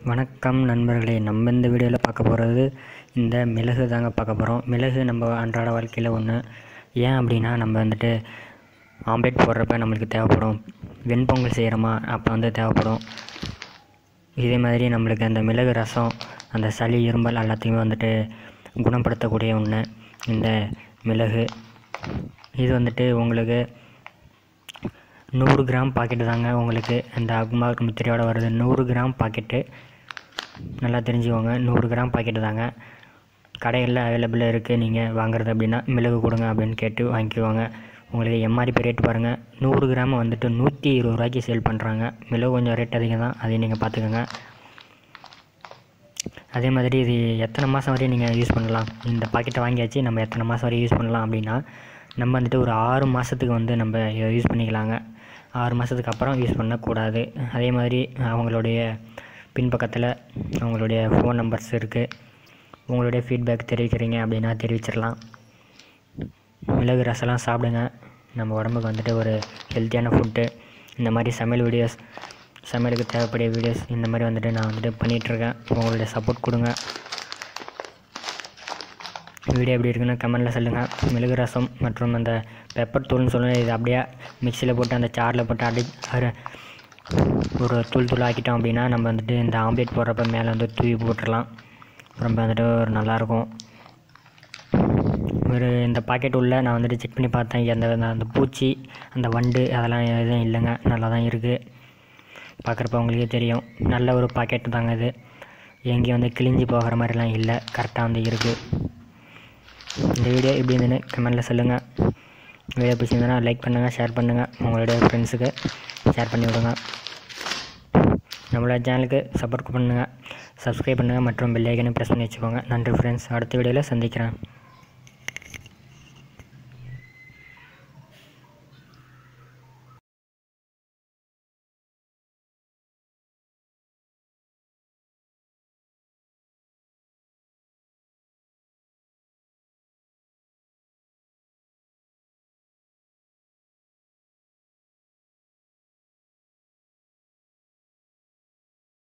வணக்கம் நண்பர்களே நம்ம இந்த வீடியோவில் பார்க்க போகிறது இந்த மிளகு தாங்க பார்க்க போகிறோம் மிளகு நம்ம அன்றாட வாழ்க்கையில் ஒன்று ஏன் அப்படின்னா நம்ம வந்துட்டு ஆம்லேட் போடுறப்ப நம்மளுக்கு தேவைப்படும் வெண்பொங்கல் செய்கிறோமா அப்போ வந்து தேவைப்படும் இதே மாதிரி நம்மளுக்கு அந்த மிளகு ரசம் அந்த சளி இருமல் எல்லாத்தையுமே வந்துட்டு குணப்படுத்தக்கூடிய ஒன்று இந்த மிளகு இது வந்துட்டு உங்களுக்கு நூறு கிராம் பாக்கெட்டு தாங்க உங்களுக்கு இந்த அக்மார்க் முத்திரையோட வருது நூறு கிராம் பாக்கெட்டு நல்லா தெரிஞ்சுக்கோங்க நூறு கிராம் பாக்கெட்டு தாங்க கடைகளில் அவைலபிளாக இருக்குது நீங்கள் வாங்குறது அப்படின்னா மிளகு கொடுங்க அப்படின்னு கேட்டு வாங்கிக்குவாங்க உங்களுக்கு எம்ஆர்பி ரேட் பாருங்கள் நூறு கிராம் வந்துட்டு நூற்றி இருபது ரூபாய்க்கு சேல் பண்ணுறாங்க மிளகு கொஞ்சம் ரேட் அதிகம் தான் அதையும் நீங்கள் பார்த்துக்கோங்க அதே மாதிரி இது எத்தனை மாதம் வரையும் நீங்கள் யூஸ் பண்ணலாம் இந்த பாக்கெட்டை வாங்கியாச்சு நம்ம எத்தனை மாதம் வரையும் யூஸ் பண்ணலாம் அப்படின்னா நம்ம வந்துட்டு ஒரு ஆறு மாதத்துக்கு வந்து நம்ம இதை யூஸ் பண்ணிக்கலாங்க ஆறு மாதத்துக்கு அப்புறம் யூஸ் பண்ணக்கூடாது அதே மாதிரி அவங்களுடைய பின்பக்கத்தில் அவங்களுடைய ஃபோன் நம்பர்ஸ் இருக்குது உங்களுடைய ஃபீட்பேக் தெரிவிக்கிறீங்க அப்படின்னா தெரிவிச்சிடலாம் மிளகு ரசம்லாம் சாப்பிடுங்க நம்ம உடம்புக்கு வந்துட்டு ஒரு ஹெல்த்தியான ஃபுட்டு இந்த மாதிரி சமையல் வீடியோஸ் சமையலுக்கு தேவைப்படிய வீடியோஸ் இந்த மாதிரி வந்துட்டு நான் வந்துட்டு பண்ணிகிட்ருக்கேன் உங்களுடைய சப்போர்ட் கொடுங்க வீடியோ எப்படி இருக்குன்னு கமெண்டில் சொல்லுங்கள் மிளகு ரசம் மற்றும் அந்த பெப்பர் தூள்னு சொல்லுங்கள் இது அப்படியே மிக்சியில் போட்டு அந்த சாரில் போட்டு அடி அர ஒரு தூள் தூள் ஆக்கிட்டோம் அப்படின்னா நம்ம வந்துட்டு இந்த ஆம்லேட் போடுறப்ப மேலே வந்து தூவி போட்டுடலாம் ரொம்ப வந்துட்டு ஒரு நல்லாயிருக்கும் ஒரு இந்த பாக்கெட் உள்ள நான் வந்துட்டு செக் பண்ணி பார்த்தேன் அந்த அந்த பூச்சி அந்த வண்டு அதெல்லாம் எதுவும் இல்லைங்க நல்லா தான் இருக்குது பார்க்குறப்ப உங்களுக்கே தெரியும் நல்ல ஒரு பாக்கெட் தாங்க இது எங்கேயும் வந்து கிழிஞ்சு போகிற மாதிரிலாம் இல்லை கரெக்டாக வந்து இருக்குது இந்த வீடியோ எப்படி இருந்துன்னு கமெண்டில் சொல்லுங்கள் வீடியோ பிடிச்சிருந்தனா லைக் பண்ணுங்கள் ஷேர் பண்ணுங்கள் உங்களுடைய ஃப்ரெண்ட்ஸுக்கு ஷேர் பண்ணி விடுங்க நம்மளோட சேனலுக்கு சப்போர்ட் பண்ணுங்கள் சப்ஸ்கிரைப் பண்ணுங்கள் மற்றும் பெல் ஐக்கனை ப்ரெஸ் பண்ணி வச்சுக்கோங்க நன்றி ஃப்ரெண்ட்ஸ் அடுத்த வீடியோவில் சந்திக்கிறேன்